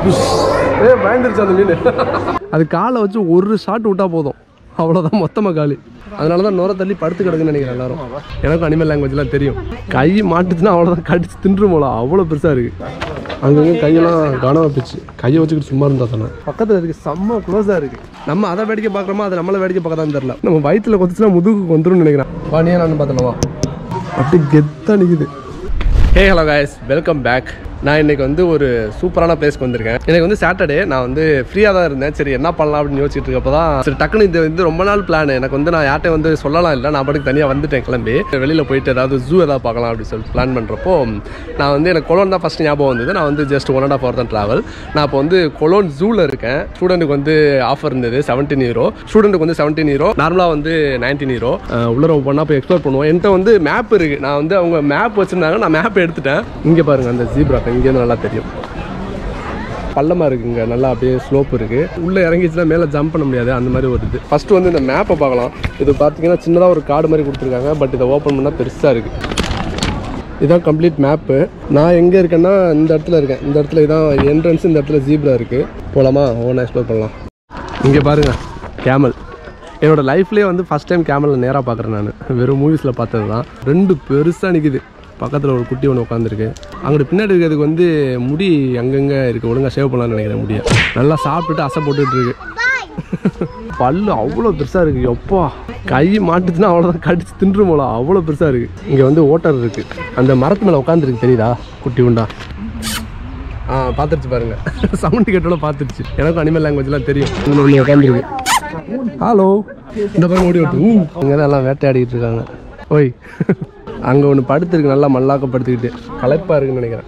ஏ பயந்துருச்சு அந்த மீன் அது காலை வச்சு ஒரு ஷாட் விட்டா போதும் அவ்வளோதான் மொத்தமாக காலி அதனால தான் நுர தள்ளி படுத்து கிடக்குன்னு நினைக்கிறேன் எல்லாரும் எனக்கும் அனிமல் லாங்குவேஜ்லாம் தெரியும் கை மாட்டுச்சுன்னா அவ்வளோதான் கடிச்சு தின்று போல அவ்வளோ பெருசாக இருக்குது அங்கங்கே கையெல்லாம் காணாம போச்சு கையை வச்சுக்கிட்டு சும்மா இருந்தா தானே பக்கத்தில் இருக்கு செம்ம க்ளோஸாக இருக்கு நம்ம அதை வேடிக்கை பார்க்குறோமா அதை நம்மளை வேடிக்கை பார்க்க தான் தெரியல நம்ம வயிற்றுல கொத்துச்சுன்னா முதுகுக்கு வந்துரும்னு நினைக்கிறேன் வாணியா நான் பார்த்தலவா அப்படி கெத்தாக நிற்குது hey hello guys welcome back நான் இன்னைக்கு வந்து ஒரு சூப்பரான பிளேஸ்க்கு வந்திருக்கேன் எனக்கு வந்து சாட்டர்டே நான் வந்து ஃப்ரீயாக தான் இருந்தேன் சரி என்ன பண்ணலாம் அப்படின்னு யோசிச்சுட்டு இருக்கப்போ தான் சரி டக்குன்னு இது வந்து ரொம்ப நாள் பிளான் எனக்கு வந்து நான் யார்ட்டையும் வந்து சொல்லலாம் இல்லை நான் பாட்டுக்கு தனியாக வந்துட்டேன் கிளம்பி வெளியில் போயிட்டு ஏதாவது ஜூ ஏதாவது பார்க்கலாம் அப்படின்னு சொல்லி பிளான் பண்ணுறப்போ நான் வந்து எனக்கு கொலோன் தான் ஃபஸ்ட் ஞாபகம் வந்தது நான் வந்து just one and half hour தான் ட்ராவல் நான் இப்போ வந்து கொலோன் ஜூவில் இருக்கேன் ஸ்டூடெண்ட்டுக்கு வந்து ஆஃபர் இருந்தது செவன்டீன் ஹீரோ ஸ்டூடெண்ட்டுக்கு வந்து செவன்டீன் ஹீரோ நார்மலாக வந்து நைன்டீன் ஹீரோ உள்ள ஒன்றா போய் எக்ஸ்ப்ளோர் பண்ணுவோம் என்கிட்ட வந்து மேப் இருக்குது நான் வந்து அவங்க மேப் வச்சுருந்தாங்க நான் மேப் எடுத்துட்டேன் இங்கே பாருங்கள் அந்த ஜீப்ரா இங்கேருந்து நல்லா தெரியும் பள்ளமாக இருக்குங்க நல்லா அப்படியே ஸ்லோப் இருக்குது உள்ளே இறங்கிச்சுன்னா மேலே ஜம்ப் பண்ண முடியாது அந்த மாதிரி ஒரு இது ஃபஸ்ட்டு வந்து இந்த மேப்பை பார்க்கலாம் இது பார்த்தீங்கன்னா சின்னதாக ஒரு கார்டு மாதிரி கொடுத்துருக்காங்க பட் இதை ஓப்பன் பண்ணால் பெருசாக இருக்குது இதான் கம்ப்ளீட் மேப்பு நான் எங்கே இருக்கேன்னா இந்த இடத்துல இருக்கேன் இந்த இடத்துல இதான் என்ட்ரன்ஸ் இந்த இடத்துல ஜீப்ரா இருக்குது போகலாமா ஒவ்வொன்றா எக்ஸ்ப்ளோர் பண்ணலாம் இங்கே பாருங்க கேமல் என்னோட லைஃப்லேயே வந்து ஃபஸ்ட் டைம் கேமலில் நேராக பார்க்குறேன் நான் வெறும் மூவிஸில் பார்த்தது தான் ரெண்டு பெருசாக நிற்குது பக்கத்தில் ஒரு குட்டி ஒன்று உட்காந்துருக்கு அங்கிட்டு பின்னாடி இருக்கிறதுக்கு வந்து முடி அங்கங்கே இருக்குது ஒழுங்காக சேவ் பண்ணலாம்னு நினைக்கிறேன் முடியை நல்லா சாப்பிட்டுட்டு அசை போட்டுட்டு இருக்கு பல்லு அவ்வளோ பெருசாக இருக்குது எப்பா கை மாட்டுச்சுன்னா அவ்வளோதான் கடிச்சு தின்று போல அவ்வளோ பெருசாக இருக்குது இங்கே வந்து ஓட்டர் இருக்குது அந்த மரத்து மேலே உட்காந்துருக்கு தெரியுதா குட்டி உண்டா ஆ பார்த்துருச்சு பாருங்க சவுண்டு கேட்டோட பார்த்துருச்சு எனக்கும் அனிமல் லாங்குவேஜ்லாம் தெரியும் இங்கே ஒன்று உட்காந்துருக்கு ஹலோ இந்த பாருங்க ஓடி ஓட்டு இங்கே தான் எல்லாம் வேட்டையாடிட்டு இருக்காங்க ஓய் அங்கே ஒன்று படுத்துருக்கு நல்லா மல்லாக்க படுத்துக்கிட்டு களைப்பாக இருக்குன்னு நினைக்கிறேன்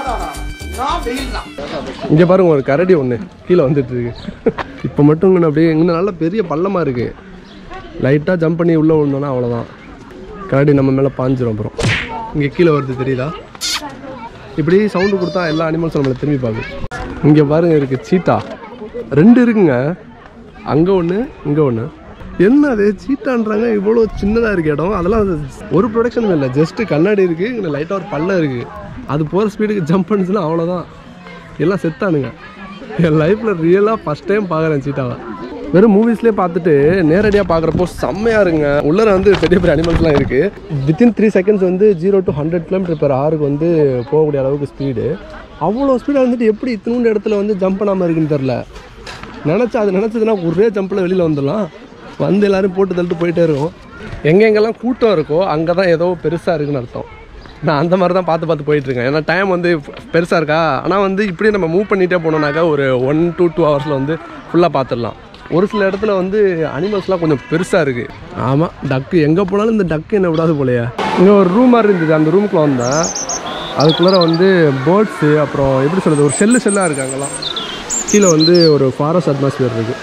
இங்கே பாருங்க ஒரு கரடி ஒன்று கீழே வந்துட்டு இருக்கு இப்போ மட்டும் இங்கே அப்படியே இங்கே நல்ல பெரிய பள்ளமாக இருக்கு லைட்டாக ஜம்ப் பண்ணி உள்ளே விழுந்தோன்னா அவ்வளோதான் கரடி நம்ம மேலே பாஞ்சிரும் அப்புறம் இங்கே கீழே வருது தெரியுதா இப்படி சவுண்டு கொடுத்தா எல்லா அனிமல்ஸும் நம்மளை திரும்பி பார்க்கும் இங்கே பாருங்க இருக்கு சீட்டா ரெண்டு இருக்குங்க அங்கே ஒன்று இங்கே ஒன்று என்ன அது சீட்டான்றாங்க இவ்வளோ சின்னதாக இருக்கு இடம் அதெல்லாம் அது ஒரு ப்ரொடக்ஷனும் இல்லை ஜஸ்ட்டு கண்ணாடி இருக்குது இங்கே லைட்டாக ஒரு பள்ளம் இருக்குது அது போகிற ஸ்பீடுக்கு ஜம்ப் பண்ணுச்சுன்னா அவ்வளோதான் எல்லாம் செத்தானுங்க என் லைஃப்பில் ரியலாக ஃபஸ்ட் டைம் பார்க்குறேன் சீட்டாவை வெறும் மூவிஸ்லேயே பார்த்துட்டு நேரடியாக பார்க்குறப்போ செம்மையாக இருங்க உள்ளர வந்து பெரிய பெரிய அனிமல்ஸ்லாம் இருக்குது வித்தின் த்ரீ செகண்ட்ஸ் வந்து zero to hundred kilometre per ஹவருக்கு வந்து போகக்கூடிய அளவுக்கு ஸ்பீடு அவ்வளோ ஸ்பீடாக வந்துட்டு எப்படி இத்தினூண்டு இடத்துல வந்து ஜம்ப் பண்ணாமல் இருக்குன்னு தெரில நினச்சா அது நினச்சதுன்னா ஒரே ஜம்பில் வெளியில் வந்துடலாம் வந்து எல்லாரும் போட்டு தள்ளிட்டு போயிட்டே இருக்கும் எங்கெங்கெல்லாம் கூட்டம் இருக்கோ அங்கே தான் ஏதோ பெருசாக இருக்குன்னு அர்த்தம் நான் அந்த மாதிரி தான் பார்த்து பார்த்து போயிட்டுருக்கேன் ஏன்னா டைம் வந்து பெருசாக இருக்கா ஆனால் வந்து இப்படியே நம்ம மூவ் பண்ணிகிட்டே போனோம்னாக்கா ஒரு ஒன் டு டூ ஹவர்ஸில் வந்து ஃபுல்லாக பார்த்துடலாம் ஒரு சில இடத்துல வந்து அனிமல்ஸ்லாம் கொஞ்சம் பெருசாக இருக்குது ஆமாம் டக்கு எங்கே போனாலும் இந்த டக்கு என்ன விடாது போலையே இங்கே ஒரு ரூம் மாதிரி இருந்தது அந்த ரூமுக்குள்ள வந்தேன் அதுக்குள்ளே வந்து பேர்ட்ஸு அப்புறம் எப்படி சொல்கிறது ஒரு செல்லு செல்லாக இருக்குது அங்கெல்லாம் கீழே வந்து ஒரு ஃபாரஸ்ட் அட்மாஸ்பியர் இருக்குது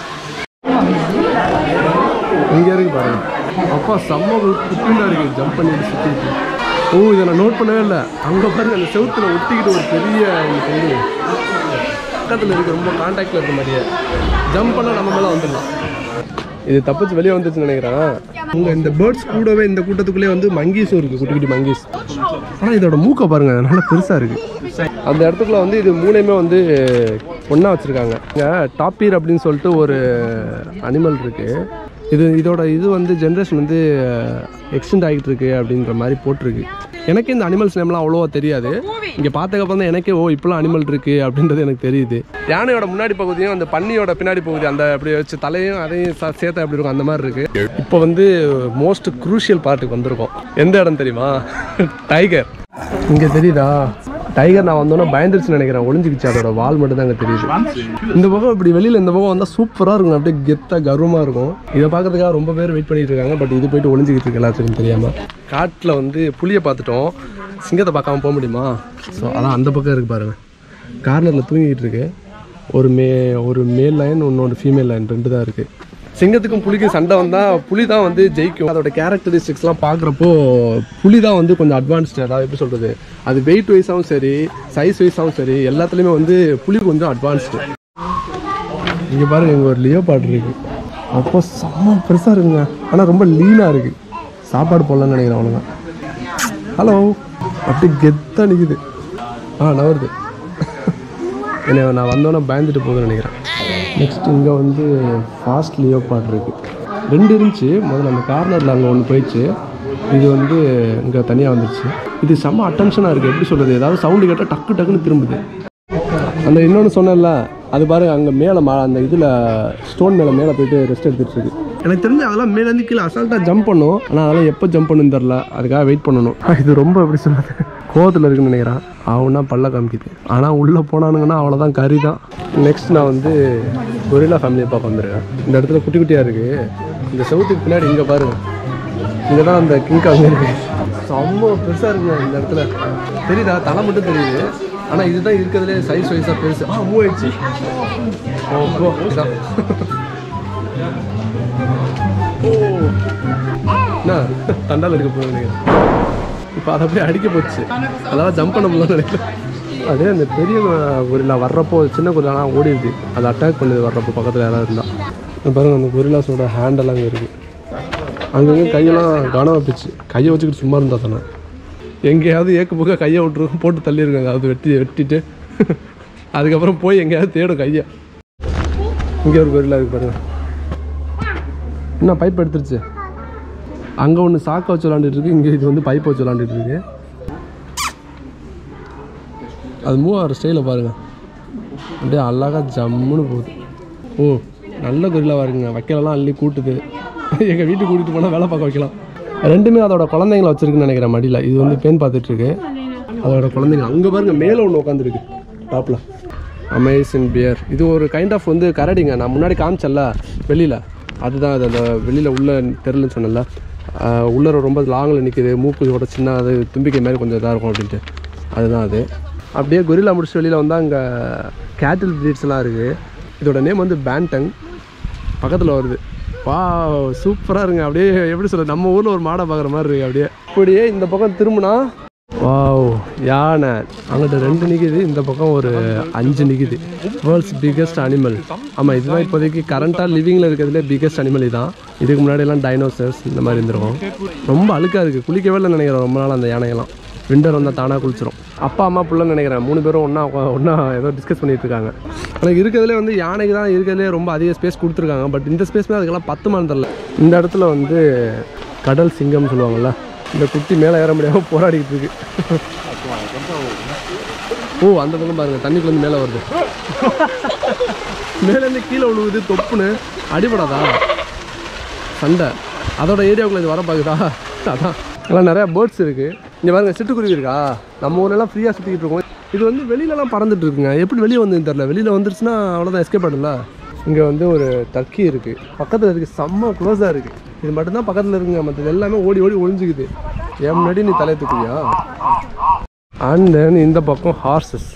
இங்கே இருக்கு பாருங்க அப்பா செம்ம குட்டிண்டா இருக்கு ஜம்ப் பண்ணிட்டு சுற்றிட்டு ஓ இதை நான் நோட் பண்ணவே இல்லை அங்கே பாருங்க அந்த செவுத்துல ஒட்டிக்கிட்டு ஒரு பெரிய ஒன்று தொங்குது பக்கத்தில் இருக்கு ரொம்ப கான்டாக்டில் இருக்க மாதிரியே ஜம்ப் பண்ணால் நம்ம மேலே வந்துடலாம் இது தப்பிச்சு வெளியே வந்துச்சுன்னு நினைக்கிறேன் உங்க இந்த பேர்ட்ஸ் கூடவே இந்த கூட்டத்துக்குள்ளே வந்து மங்கீஸும் இருக்கு குட்டி குட்டி மங்கீஸ் ஆனால் இதோட மூக்கை பாருங்க நல்லா பெருசாக இருக்கு அந்த இடத்துக்குள்ள வந்து இது மூணையுமே வந்து ஒன்றா வச்சுருக்காங்க இங்கே டாப்பீர் அப்படின்னு சொல்லிட்டு ஒரு அனிமல் இருக்கு இது இதோட இது வந்து ஜென்ரேஷன் வந்து எக்ஸ்டெண்ட் ஆகிட்டு இருக்கு அப்படின்ற மாதிரி போட்டிருக்கு எனக்கு இந்த அனிமல்ஸ் நேம்லாம் அவ்வளோவா தெரியாது இங்கே பார்த்ததுக்கப்புறம் தான் எனக்கே ஓ இப்போலாம் அனிமல் இருக்கு அப்படின்றது எனக்கு தெரியுது யானையோட முன்னாடி பகுதியும் அந்த பன்னியோட பின்னாடி பகுதி அந்த அப்படி வச்சு தலையும் அதையும் ச- சேர்த்தா எப்படி இருக்கும் அந்த மாதிரி இருக்கு இப்போ வந்து மோஸ்ட் குரூஷியல் பார்ட்டுக்கு வந்திருக்கோம் எந்த இடம் தெரியுமா டைகர் இங்கே தெரியுதா டைகர் நான் வந்தோன்னே பயந்துருச்சுன்னு நினைக்கிறேன் ஒளிஞ்சுக்கிச்சு அதோட வால் மட்டும் தான் அங்கே தெரியுது இந்த பக்கம் இப்படி வெளியில் இந்த பக்கம் வந்தால் சூப்பராக இருக்கும் அப்படியே கெத்தாக கர்வமாக இருக்கும் இதை பார்க்கறதுக்காக ரொம்ப பேர் வெயிட் பண்ணிட்டு இருக்காங்க பட் இது போயிட்டு ஒளிஞ்சுக்கிட்டு இருக்கு எல்லாத்துக்கும் தெரியாமல் காட்டில் வந்து புளியை பார்த்துட்டோம் சிங்கத்தை பார்க்காம போக முடியுமா ஸோ அதான் அந்த பக்கம் இருக்கு பாருங்க கார்னரில் தூங்கிக்கிட்டு இருக்கு ஒரு மே ஒரு மேல் லைன் இன்னொரு ஃபீமேல் லைன் ரெண்டு தான் இருக்குது சிங்கத்துக்கும் புலிக்கும் சண்டை வந்தால் புலி தான் வந்து ஜெயிக்கும் அதோட கேரக்டரிஸ்டிக்ஸ்லாம் பார்க்குறப்போ புலி தான் வந்து கொஞ்சம் அட்வான்ஸ்டு அதாவது எப்படி சொல்கிறது அது வெயிட் வைஸாகவும் சரி சைஸ் வைஸாகவும் சரி எல்லாத்துலேயுமே வந்து புலி கொஞ்சம் அட்வான்ஸ்டு இங்கே பாருங்க இங்கே ஒரு லியோ பாட்டு இருக்கு அப்போ செம்ம பெருசாக இருக்குங்க ஆனால் ரொம்ப லீனாக இருக்குது சாப்பாடு போடலான்னு நினைக்கிறேன் அவ்வளோங்க ஹலோ அப்படி கெத்தாக நிற்குது ஆ நவருது என்னை நான் வந்தோன்னே பயந்துட்டு போகுதுன்னு நினைக்கிறேன் நெக்ஸ்ட் இங்கே வந்து ஃபாஸ்ட் லியோபாட் இருக்குது ரெண்டு இருந்துச்சு முதல்ல அந்த கார்னரில் அங்கே ஒன்று போயிடுச்சு இது வந்து இங்கே தனியாக வந்துருச்சு இது செம்ம அட்டென்ஷனாக இருக்குது எப்படி சொல்கிறது ஏதாவது சவுண்டு கேட்டால் டக்கு டக்குன்னு திரும்புது அந்த இன்னொன்று சொன்னேன்ல அது பாருங்க அங்கே மேலே மா அந்த இதில் ஸ்டோன் மேலே மேலே போயிட்டு ரெஸ்ட் எடுத்துட்டு இருக்கு எனக்கு தெரிஞ்சு அதெல்லாம் மேலேருந்து கீழே அசால்ட்டாக ஜம்ப் பண்ணும் ஆனால் அதெல்லாம் எப்போ ஜம்ப் பண்ணுன்னு தெரில அதுக்காக வெயிட் பண்ணணும் இது ரொம்ப எப்படி சொல்கிறது கோவத்தில் இருக்குன்னு நினைக்கிறேன் அவனா பல்ல காமிக்குது ஆனால் உள்ளே போனானுங்கன்னா அவ்வளோதான் கறி தான் நெக்ஸ்ட் நான் வந்து கொரிலா ஃபேமிலியை பார்க்க வந்திருக்கேன் இந்த இடத்துல குட்டி குட்டியாக இருக்குது இந்த செவுத்துக்கு பின்னாடி இங்கே பாருங்க இங்கே தான் அந்த கிங் காங் இருக்கு செம்ம பெருசாக இருக்குங்க இந்த இடத்துல தெரியுதா தலை மட்டும் தெரியுது ஆனால் இதுதான் இருக்கிறதுலே சைஸ் வைஸாக பெருசு ஆ மூவ் ஆயிடுச்சு ஓ இதான் ஓ என்ன தண்டால் இருக்க போகுது நினைக்கிறேன் இப்போ அதை அப்படியே அடிக்க போச்சு அதெல்லாம் ஜம்ப் பண்ண முடியல நினைக்கிறேன் அதே அந்த பெரிய கொரில்லா வர்றப்போ சின்ன கொரில்லாம் ஓடிடுது அது அட்டாக் பண்ணுது வர்றப்போ பக்கத்தில் யாராவது இருந்தால் இங்க பாருங்க அந்த கொரில்லாஸோட ஹேண்டெல்லாம் அங்கே இருக்குது அங்கங்கே கையெல்லாம் காணாம போச்சு கையை வச்சுக்கிட்டு சும்மா இருந்தா தானே எங்கேயாவது ஏக்க போக கையை விட்டுருக்கும் போட்டு தள்ளியிருக்காங்க அது வெட்டி வெட்டிட்டு அதுக்கப்புறம் போய் எங்கேயாவது தேடும் கையை இங்கே ஒரு கொரில்லா இருக்கு பாருங்க என்ன பைப் எடுத்துருச்சு அங்கே ஒன்று சாக்க வச்சு விளாண்டுட்டு இருக்கு இங்கே இது வந்து பைப் வச்சு விளாண்டுட்டு இருக்கு அது மூவ் ஆகிற ஸ்டைலில் பாருங்க அப்படியே அழகா ஜம்முன்னு போகுது ஓ நல்ல கொரில்லாவாக இருக்குங்க வைக்கலலாம் அள்ளி கூட்டுது எங்கள் வீட்டுக்கு கூட்டிகிட்டு போனால் வேலை பார்க்க வைக்கலாம் ரெண்டுமே அதோட குழந்தைங்கள வச்சிருக்குன்னு நினைக்கிறேன் மடியில் இது வந்து பேன் பார்த்துட்டு இருக்கு அதோட குழந்தைங்க அங்கே பாருங்க மேலே ஒன்று உட்காந்துருக்கு டாப்பில் அமேசிங் பியர் இது ஒரு கைண்ட் ஆஃப் வந்து கரடிங்க நான் முன்னாடி காமிச்சல்ல வெளியில் அதுதான் அது அந்த வெளியில் உள்ள தெருலன்னு சொன்னல உள்ளர ரொம்ப லாங்கில் நிற்கிது மூக்கு இதோட சின்ன அது தும்பிக்கை மாதிரி கொஞ்சம் இதாக இருக்கும் அப்படின்ட்டு அதுதான் அது அப்படியே கொரில்லா முடிச்சு வெளியில் வந்தால் அங்கே கேட்டில் ப்ரீட்ஸ்லாம் இருக்குது இதோட நேம் வந்து பேண்டங் பக்கத்தில் வருது வா சூப்பராக இருங்க அப்படியே எப்படி சொல்ல நம்ம ஊரில் ஒரு மாடை பார்க்குற மாதிரி இருக்கு அப்படியே அப்படியே இந்த பக்கம் திரும்பினா வாவ் யானை அங்கிட்ட ரெண்டு நிற்கிது இந்த பக்கம் ஒரு அஞ்சு நிற்கிது வேர்ல்ட்ஸ் பிக்கஸ்ட் அனிமல் ஆமாம் இதுதான் இப்போதைக்கு கரண்ட்டாக லிவிங்கில் இருக்கிறதுலே பிக்கஸ்ட் அனிமல் இதான் இதுக்கு முன்னாடி எல்லாம் டைனோசர்ஸ் இந்த மாதிரி இருந்திருக்கும் ரொம்ப அழுக்காக இருக்குது குளிக்கவே இல்லை நினைக்கிறேன் ரொம்ப நாள் அந்த யானையெல்லாம் விண்டர் வந்தால் தானாக குளிச்சிரும் அப்பா அம்மா பிள்ளைன்னு நினைக்கிறேன் மூணு பேரும் ஒன்றா ஒன்றா ஏதோ டிஸ்கஸ் பண்ணிட்டு இருக்காங்க ஆனால் இருக்கிறதுலே வந்து யானைக்கு தான் இருக்கிறதுலே ரொம்ப அதிக ஸ்பேஸ் கொடுத்துருக்காங்க பட் இந்த ஸ்பேஸ் அதுக்கெல்லாம் பத்துமான்னு தெரில இந்த இடத்துல வந்து கடல் சிங்கம்னு சொல்லுவாங்கல்ல இந்த குட்டி மேலே ஏற முடியாமல் போராடிக்கிட்டு இருக்கு ஓ அந்த பக்கம் பாருங்க தண்ணிக்குள்ளேருந்து மேலே வருது மேலேருந்து கீழே விழுவுது தொப்புன்னு அடிபடாதா சண்டை அதோட ஏரியாவுக்குள்ள இது வர பார்க்குதா அதான் எல்லாம் நிறையா பேர்ட்ஸ் இருக்குது இங்கே பாருங்க சிட்டுக்குருவி இருக்கா நம்ம ஊர்லலாம் ஃப்ரீயாக சுற்றிக்கிட்டு இருக்கோம் இது வந்து வெளியிலலாம் பறந்துட்டு இருக்குங்க எப்படி வெளியே வந்ததுன்னு தெரில வெளியில் வந்துருச்சுன்னா அவ்வளோதான் எஸ்கேப் ஆடல இங்கே வந்து ஒரு டர்க்கி இருக்குது பக்கத்தில் இருக்குது செம்ம க்ளோஸாக இருக்குது இது மட்டும்தான் பக்கத்தில் இருக்குங்க மற்றது எல்லாமே ஓடி ஓடி ஒளிஞ்சுக்குது என் முன்னாடி நீ தலையை தூக்குவியா அண்ட் தென் இந்த பக்கம் ஹார்சஸ்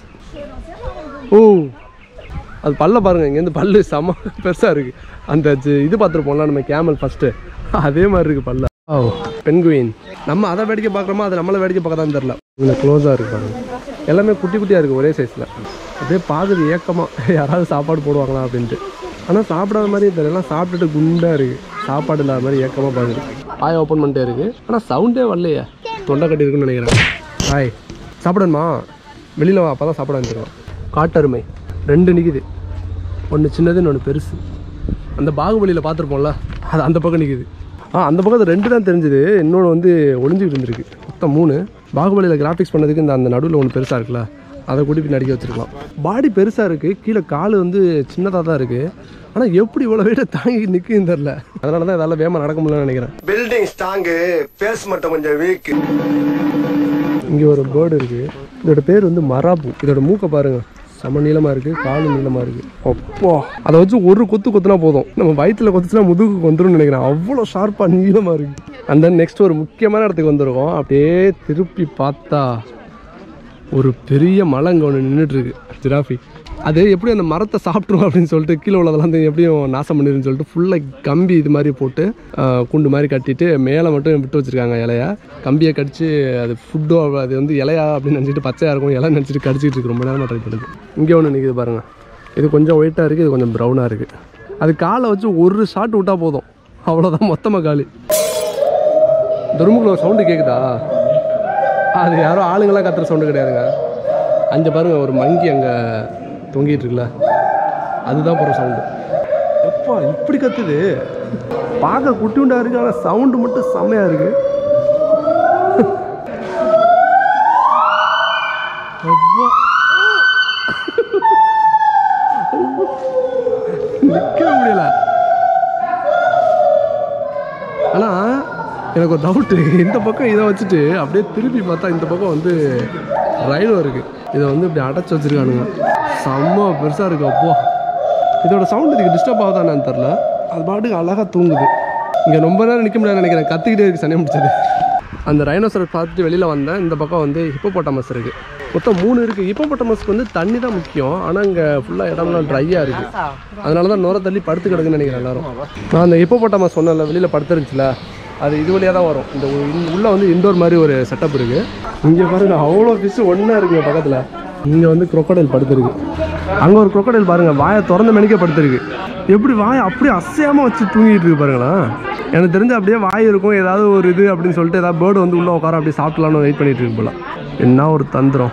ஓ அது பல்ல பாருங்க இங்கேருந்து பல்லு செம பெருசாக இருக்குது அந்த ஜ- இது பார்த்துருப்போம்ல நம்ம கேமல் ஃபஸ்ட்டு அதே மாதிரி இருக்குது பல்ல ஓ பென்குயின் நம்ம அதை வேடிக்கை பார்க்குறோமா அதை நம்மளை வேடிக்கை பார்க்க தான் தெரில இங்கே க்ளோஸாக இருக்கு பாருங்க எல்லாமே குட்டி குட்டியாக இருக்குது ஒரே சைஸில் அப்படியே பார்க்குது ஏக்கமாக யாராவது சாப்பாடு போடுவாங்களா அப்படின்ட்டு ஆனால் சாப்பிடாத மாதிரி தெரியல எல்லாம் சாப்பிட்டுட்டு குண்டாக இருக்குது சாப்பாடு இல்லாத மாதிரி ஏக்கமாக பார்க்குது ஆய் ஓப்பன் பண்ணிட்டே இருக்குது ஆனால் சவுண்டே வரலையே தொண்டை கட்டி இருக்குன்னு நினைக்கிறேன் ஹாய் சாப்பிடணுமா வெளியில் வா அப்போ தான் சாப்பிட வந்துருக்கோம் காட்டருமை ரெண்டு நிற்குது ஒன்று சின்னது இன்னொன்று பெருசு அந்த பாகுபலியில் பார்த்துருப்போம்ல அது அந்த பக்கம் நிற்குது ஆ அந்த பக்கம் அது ரெண்டு தான் தெரிஞ்சுது இன்னொன்று வந்து ஒளிஞ்சுக்கிட்டு இருந்திருக்கு மொத்தம் மூணு பாகுபலியில் கிராஃபிக்ஸ் பண்ணதுக்கு இந்த அந்த நடுவில் ஒன்று பெருசாக இருக்குல்ல அதை கூட்டி போய் நடிக்க வச்சிருக்கலாம் பாடி பெருசாக இருக்குது கீழே கால் வந்து சின்னதாக தான் இருக்குது ஆனால் எப்படி இவ்வளோ வெயிட்டை தாங்கி நிற்குன்னு தெரில அதனால தான் இதால் வேகமாக நடக்க முடியலன்னு நினைக்கிறேன் பில்டிங் ஸ்ட்ராங்கு ஃபேஸ் மட்டும் கொஞ்சம் வீக் இங்கே ஒரு பேர்டு இருக்குது இதோட பேர் வந்து மராபு இதோட மூக்கை பாருங்க செம நீளமாக இருக்குது காலு நீளமாக இருக்குது அப்பா அதை வச்சு ஒரு கொத்து கொத்துனா போதும் நம்ம வயிற்றுல கொத்துச்சுனா முதுகுக்கு வந்துரும்னு நினைக்கிறேன் அவ்வளோ ஷார்ப்பாக நீளமாக இருக்குது அண்ட் தென் நெக்ஸ்ட் ஒரு முக்கியமான இடத்துக்கு வந்திருக்கோம் அப்படியே திருப்பி பார்த்தா ஒரு பெரிய மலை இங்கே ஒன்று நின்றுட்டுருக்கு ஜிராஃபி அது எப்படி அந்த மரத்தை சாப்பிட்ரும் அப்படின்னு சொல்லிட்டு கீழே உள்ளதெல்லாம் வந்து எப்படியும் நாசம் பண்ணிருன்னு சொல்லிட்டு ஃபுல்லாக கம்பி இது மாதிரி போட்டு ஆஹ், குண்டு மாதிரி கட்டிட்டு மேலே மட்டும் விட்டு வச்சுருக்காங்க இலையா கம்பியை கடிச்சு அது ஃபுட்டோ அது வந்து இலையா அப்படின்னு நினச்சிட்டு பச்சையாக இருக்கும் இலை நினச்சிட்டு கடிச்சிட்டு இருக்கு ரொம்ப நேரமாக ட்ரை பண்ணுது இங்கே ஒன்று நிற்குது பாருங்கள் இது கொஞ்சம் ஒயிட்டாக இருக்குது இது கொஞ்சம் ப்ரௌனாக இருக்குது அது காலை வச்சு ஒரு ஷாட் விட்டால் போதும் அவ்வளோதான் மொத்தமாக காலி துருமுக்குள்ள சவுண்டு கேட்குதா அது யாரோ ஆளுங்கெல்லாம் கத்துற சவுண்டு கிடையாதுங்க அங்கே பாருங்க ஒரு மங்கி அங்கே தொங்கிட்டு இருக்குல்ல அதுதான் போகிற சவுண்டு எப்பா இப்படி கத்துது பார்க்க குட்டியுண்டா இருக்கு ஆனால் சவுண்டு மட்டும் செம்மையாக இருக்கு அப்பா. நிக்கவே முடியல ஆனா எனக்கு ஒரு டவுட்டு இந்த பக்கம் இதை வச்சுட்டு அப்படியே திருப்பி பார்த்தா இந்த பக்கம் வந்து ரைனோ இருக்கு இதை வந்து இப்படி அடைச்சி வச்சிருக்கானுங்க செம்ம பெருசா இருக்கு அப்போ இதோட சவுண்ட் இதுக்கு டிஸ்டர்ப் ஆகுதானு தெரில அது பாட்டுக்கு அழகா தூங்குது இங்கே ரொம்ப நேரம் நிற்க முடியாதுன்னு நினைக்கிறேன் கத்திக்கிட்டே இருக்கு சனி முடிச்சது அந்த ரைனோசரை பார்த்துட்டு வெளியில் வந்தேன் இந்த பக்கம் வந்து ஹிப்போபோட்டமஸ் இருக்குது மொத்தம் மூணு இருக்குது ஹிப்போபோட்டமஸ்க்கு வந்து தண்ணி தான் முக்கியம் ஆனால் இங்கே ஃபுல்லாக இடம்லாம் ட்ரையாக இருக்குது அதனால தான் நுர தள்ளி படுத்து கிடக்குன்னு நினைக்கிறேன் எல்லாரும் நான் அந்த ஹிப்போபோட்டமஸ் சொன்னேன்ல வெளியில் படுத்துருந்துச்சுல அது இது வழியாக தான் வரும் இந்த உ- உள்ள வந்து இண்டோர் மாதிரி ஒரு செட்டப் இருக்குது இங்கே பாருங்க அவ்வளோ ஃபிஷ் ஒன்றா இருக்குங்க பக்கத்தில் இங்கே வந்து crocodile படுத்துருக்கு அங்கே ஒரு crocodile பாருங்க வாயை திறந்த மணிக்கே படுத்துருக்கு எப்படி வாயை அப்படியே அசையாமல் வச்சு தூங்கிட்டு இருக்கு பாருங்களேன் எனக்கு தெரிஞ்சு அப்படியே வாய் இருக்கும் ஏதாவது ஒரு இது அப்படின்னு சொல்லிட்டு ஏதாவது பேர்டு வந்து உள்ளே உட்கார அப்படியே சாப்பிடலான்னு வெயிட் பண்ணிட்டு இருக்கு போல என்ன ஒரு தந்திரம்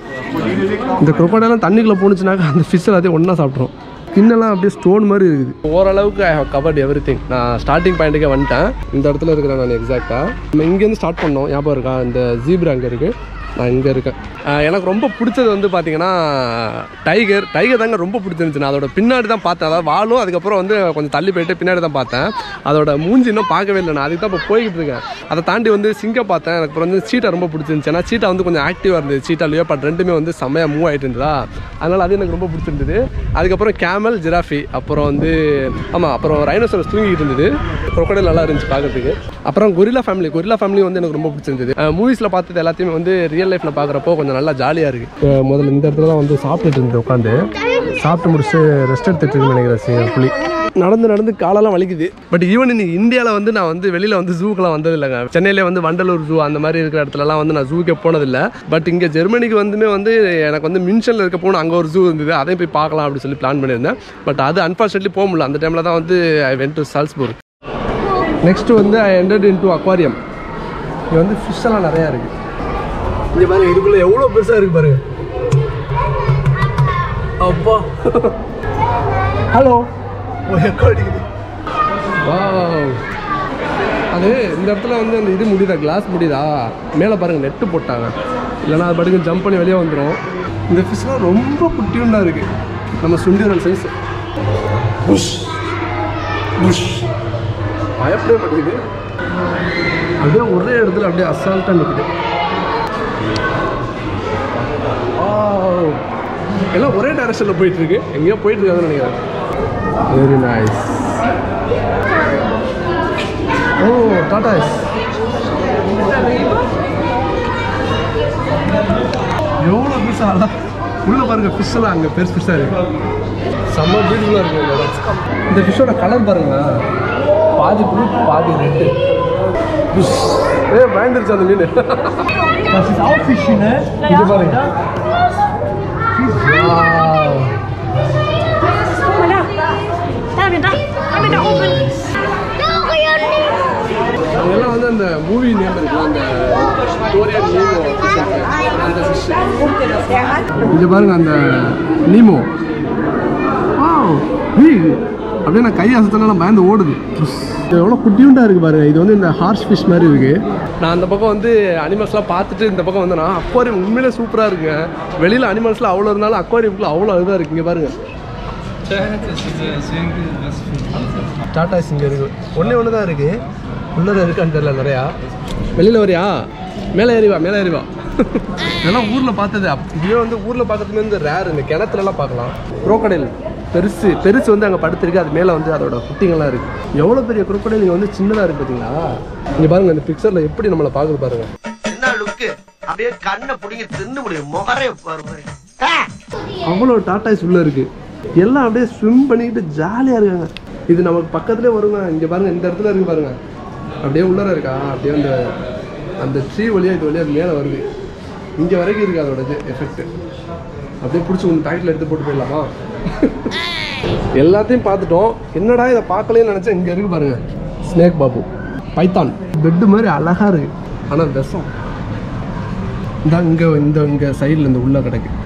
இந்த crocodile தண்ணிக்குள்ளே போணுச்சுனாக்கா அந்த ஃபிஷ் எல்லாத்தையும் ஒன்றா சாப்பிட்றோம் ஸ்கின்னெல்லாம் அப்படியே ஸ்டோன் மாதிரி இருக்குது ஓரளவுக்கு I have covered everything நான் ஸ்டார்டிங் பாயிண்ட்டுக்கே வந்துட்டேன் இந்த இடத்துல இருக்கிறேன் நான் எக்ஸாக்டாக நம்ம இங்கேருந்து ஸ்டார்ட் பண்ணோம் ஞாபகம் இருக்கா இந்த ஜீப்ரா அங்கே இருக்குது நான் இங்கே இருக்கேன் ஆஹ் எனக்கு ரொம்ப பிடிச்சது வந்து பார்த்தீங்கன்னா டைகர் டைகர் தாங்க ரொம்ப பிடிச்சிருந்துச்சு நான் அதோட பின்னாடி தான் பார்த்தேன் அதாவது வாலும் அதுக்கப்புறம் வந்து கொஞ்சம் தள்ளி போயிட்டு பின்னாடி தான் பார்த்தேன் அதோட மூஞ்சி இன்னும் பார்க்கவே இல்லை நான் அதுக்கு தான் இப்போ போய்கிட்டு இருக்கேன் அதை தாண்டி வந்து சிங்கம் பார்த்தேன் எனக்கு அப்புறம் வந்து சீட்டா ரொம்ப பிடிச்சிருந்துச்சு ஏன்னா சீட்டா வந்து கொஞ்சம் ஆக்டிவாக இருந்தது சீட்டா லியோபாட் ரெண்டுமே வந்து செம்மையாக மூவ் ஆகிட்டு இருந்ததா அதனால் அது எனக்கு ரொம்ப பிடிச்சிருந்தது அதுக்கப்புறம் கேமல் ஜிராஃபி அப்புறம் வந்து ஆமாம் அப்புறம் ரைனோசரஸ் தூங்கிட்டு இருந்தது crocodile நல்லா இருந்துச்சு பார்க்கறதுக்கு அப்புறம் கொரில்லா ஃபேமிலி கொரில்லா ஃபேமிலி வந்து எனக்கு ரொம்ப பிடிச்சிருந்தது மூவிஸில் பார்த்தது எல்லாத்தையுமே வந்து ரியல் லைஃப்பில் பார்க்குறப்போ கொஞ்சம் நல்லா ஜாலியாக இருக்குது முதல்ல இந்த இடத்துல தான் வந்து சாப்பிட்டுட்டு இருந்தது உட்காந்து சாப்பிட்டு முடிச்சு ரெஸ்ட் எடுத்துட்டு இருக்குன்னு நினைக்கிறேன் சி- புலி நடந்து நடந்து காலெல்லாம் வலிக்குது பட் ஈவன் இன்னைக்கு இந்தியாவில் வந்து நான் வந்து வெளியில் வந்து ஜூக்கெலாம் வந்தது இல்லைங்க சென்னையிலே வந்து வண்டலூர் ஜூ அந்த மாதிரி இருக்கிற இடத்துலலாம் வந்து நான் ஜூக்கே போனதில்லை பட் இங்கே ஜெர்மனிக்கு வந்துமே வந்து எனக்கு வந்து மின்ஷனில் இருக்க போகணும் அங்கே ஒரு ஜூ இருந்தது அதையும் போய் பார்க்கலாம் அப்படின்னு சொல்லி பிளான் பண்ணியிருந்தேன் பட் அது அன்ஃபார்ச்சுனேட்லி போக முடியல அந்த டைமில் தான் வந்து I went to Salzburg next வந்து I entered into aquarium இங்கே வந்து ஃபிஷ் எல்லாம் நிறையா இருக்குது இங்கே பாருங்க இதுக்குள்ளே எவ்வளோ பெருசாக இருக்குது பாருங்க அப்பா ஹலோ அடிக்குது வாவ் அது இந்த இடத்துல வந்து அந்த இது முடியுதா கிளாஸ் முடியுதா மேலே பாருங்க நெட்டு போட்டாங்க இல்லைன்னா அது பாட்டுக்கு ஜம்ப் பண்ணி வெளியே வந்துடும் இந்த ஃபிஷ்லாம் ரொம்ப குட்டியுண்டா இருக்கு நம்ம சுண்டிரல் சைஸ் புஷ் புஷ் பயப்படவே மாட்டேங்குது அப்படியே ஒரே இடத்துல அப்படியே அசால்ட்டாக நிற்குது Wow. எல்லாம் ஒரே டைரக்ஷனில் போயிட்டு இருக்கு எங்கேயோ போயிட்டு இருக்காங்கன்னு நினைக்கிறேன் வெரி நைஸ் ஓ டாடா எவ்வளோ ஃபிஷ் ஆகலாம் உள்ள பாருங்க ஃபிஷ் எல்லாம் அங்கே பெருசு பெருசாக இருக்கு செம்ம பியூட்டிஃபுல்லாக இருக்கு இந்த இடம். இந்த ஃபிஷ்ஷோட கலர் பாருங்களேன் பாதி ப்ளூ பாதி ரெட்டு ஏ பயந்துருச்சு அந்த மீன் Das ist auch Fisch, ne? இது பாருங்க Wow. Guck mal da. Da, da. Da, da oben. இதெல்லாம் வந்து அந்த மூவி நேம் இருக்கு அந்த கொரியன் நீமோ அந்த ஃபிஷ் இங்க பாருங்க அந்த நீமோ வாவ் ஏய், அப்படியே நான் கை அசத்தலாம் பயந்து ஓடுது இது எவ்வளோ குட்டியுண்டா இருக்கு பாருங்க இது வந்து இந்த ஹார்ஸ் ஃபிஷ் மாதிரி இருக்கு நான் அந்த பக்கம் வந்து அனிமல்ஸ்லாம் பார்த்துட்டு இந்த பக்கம் வந்தேன்னா அக்வாரியம் உண்மையிலே சூப்பராக இருக்குங்க வெளியில் அனிமல்ஸ்லாம் அவ்வளோ இருந்தாலும் அக்வாரியம்குள்ள அவ்வளோ இதாக இருக்கு இங்கே பாருங்க டாடா இங்கே இருக்கு ஒன்றே ஒன்று தான் இருக்கு உள்ளதாக இருக்கான்னு தெரியல நிறையா வெளியில் வரியா மேலே ஏறிவா மேலே ஏறிவா இதெல்லாம் ஊரில் பார்த்தது அப்- இதுவே வந்து ஊரில் பார்க்கறதுமே வந்து ரேர் இந்த கிணத்துலலாம் பார்க்கலாம் crocodile பெருசு பெருசு வந்து அங்கே படுத்திருக்கு அது மேலே வந்து அதோட குட்டிங்கெல்லாம் இருக்கு எவ்வளோ பெரிய crocodile இங்கே வந்து சின்னதாக இருக்கு பார்த்தீங்களா இங்கே பாருங்க இந்த பிக்சரில் எப்படி நம்மளை பார்க்குது பாருங்க என்ன லுக்கு அப்படியே கண்ணை புடிங்க தின்னு முடியும் முகரே பாருங்க அவ்வளோ டாட்டாய்ஸ் உள்ள இருக்கு எல்லாம் அப்படியே ஸ்விம் பண்ணிக்கிட்டு ஜாலியாக இருக்காங்க இது நமக்கு பக்கத்துலேயே வருங்க இங்கே பாருங்க இந்த இடத்துல இருக்கு பாருங்க அப்படியே உள்ளர இருக்கா அப்படியே அந்த அந்த ட்ரீ வழியாக இது வழியாக மேலே வருது இங்கே வரைக்கும் இருக்கு அதோட இது எஃபெக்ட் அப்படியே பிடிச்சி ஒன்று பேக்கெட்டில் எடுத்து போட்டு போயிடலாமா எல்லாத்தையும் பார்த்துட்டோம் என்னடா இதை பார்க்கலன்னு நினச்சேன் இங்கே இருக்கு பாருங்க ஸ்னேக் பாபு பைத்தான் பெட்டு மாதிரி அழகாக இருக்கு ஆனால் விஷம் இந்த இங்கே இந்த இங்கே சைடில் இந்த உள்ள கிடக்கு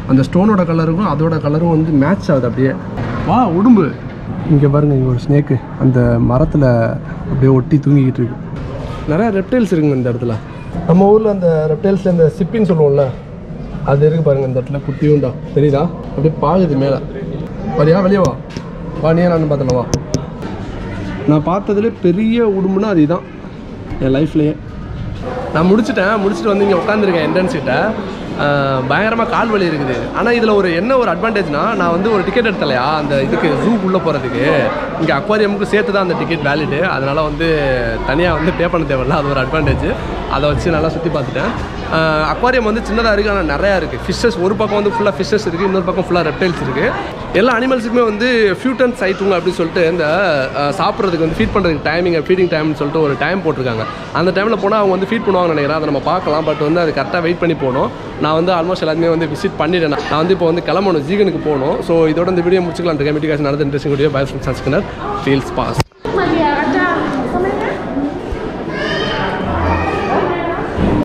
அந்த ஸ்டோனோட கலருக்கும் அதோட கலரும் வந்து மேட்ச் ஆகுது அப்படியே வா உடும்பு இங்கே பாருங்க இங்கே ஒரு ஸ்னேக்கு அந்த மரத்தில் அப்படியே ஒட்டி தூங்கிக்கிட்டு இருக்கு நிறையா ரெப்டைல்ஸ் இருக்குங்க இந்த இடத்துல நம்ம ஊரில் அந்த ரெப்டைல்ஸில் இந்த சிப்பின்னு சொல்லுவோம்ல அது இருக்கு பாருங்க இந்த இடத்துல குட்டியுண்டா தெரியுதா அப்படியே பாகுது மேலே வரியா வெளியே வா வா நீ நான் பார்த்தல வா நான் பார்த்ததுல பெரிய உடும்புனா அதுதான் என் லைஃப்லேயே நான் முடிச்சிட்டேன் முடிச்சுட்டு வந்து இங்கே உட்காந்துருக்கேன் என்ட்ரன்ஸ் கிட்ட பயங்கரமாக கால் வலி இருக்குது ஆனால் இதில் ஒரு என்ன ஒரு அட்வான்டேஜ்னா நான் வந்து ஒரு டிக்கெட் எடுத்தலையா அந்த இதுக்கு ஜூக்குள்ளே போகிறதுக்கு இங்கே அக்வாரியமுக்கு சேர்த்து தான் அந்த டிக்கெட் வேலிடு அதனால் வந்து தனியாக வந்து பே பண்ண தேவையில்ல அது ஒரு அட்வான்டேஜ் அதை வச்சு நல்லா சுற்றி பார்த்துட்டேன் அக்வாரியம் வந்து சின்னதாக இருக்குது ஆனால் நிறையா இருக்குது ஃபிஷ்ஷஸ் ஒரு பக்கம் வந்து ஃபுல்லாக ஃபிஷ்ஷஸ் இருக்குது இன்னொரு பக்கம் ஃபுல்லாக ரெப்டைல்ஸ் இருக்குது எல்லா அனிமல்ஸுக்குமே வந்து ஃபியூட்டன் சைட்டுங்க அப்படின்னு சொல்லிட்டு இந்த அஹ், சாப்பிட்றதுக்கு வந்து ஃபீட் பண்ணுறதுக்கு டைமிங் ஃபீடிங் டைம்னு சொல்லிட்டு ஒரு டைம் போட்டிருக்காங்க அந்த டைமில் போனால் அவங்க வந்து ஃபீட் பண்ணுவாங்கன்னு நினைக்கிறேன் அதை நம்ம பார்க்கலாம் பட் வந்து அது கரெக்டாக வெயிட் பண்ணி போகணும் நான் வந்து ஆல்மோஸ்ட் எல்லாத்தையுமே வந்து விசிட் பண்ணிட்டேன் நான் வந்து இப்போ வந்து கிளம்பணும் ஜீகனுக்கு போகணும் ஸோ இதோட இந்த வீடியோ முடிச்சுக்கலாம் இருக்கேன் மிட்டிகாசன் நடந்த இன்ட்ரெஸ்டிங் வீடியோ பை ஃப்ரம் சன்ஸ்கினர் ஃபீல்ஸ் பாஸ்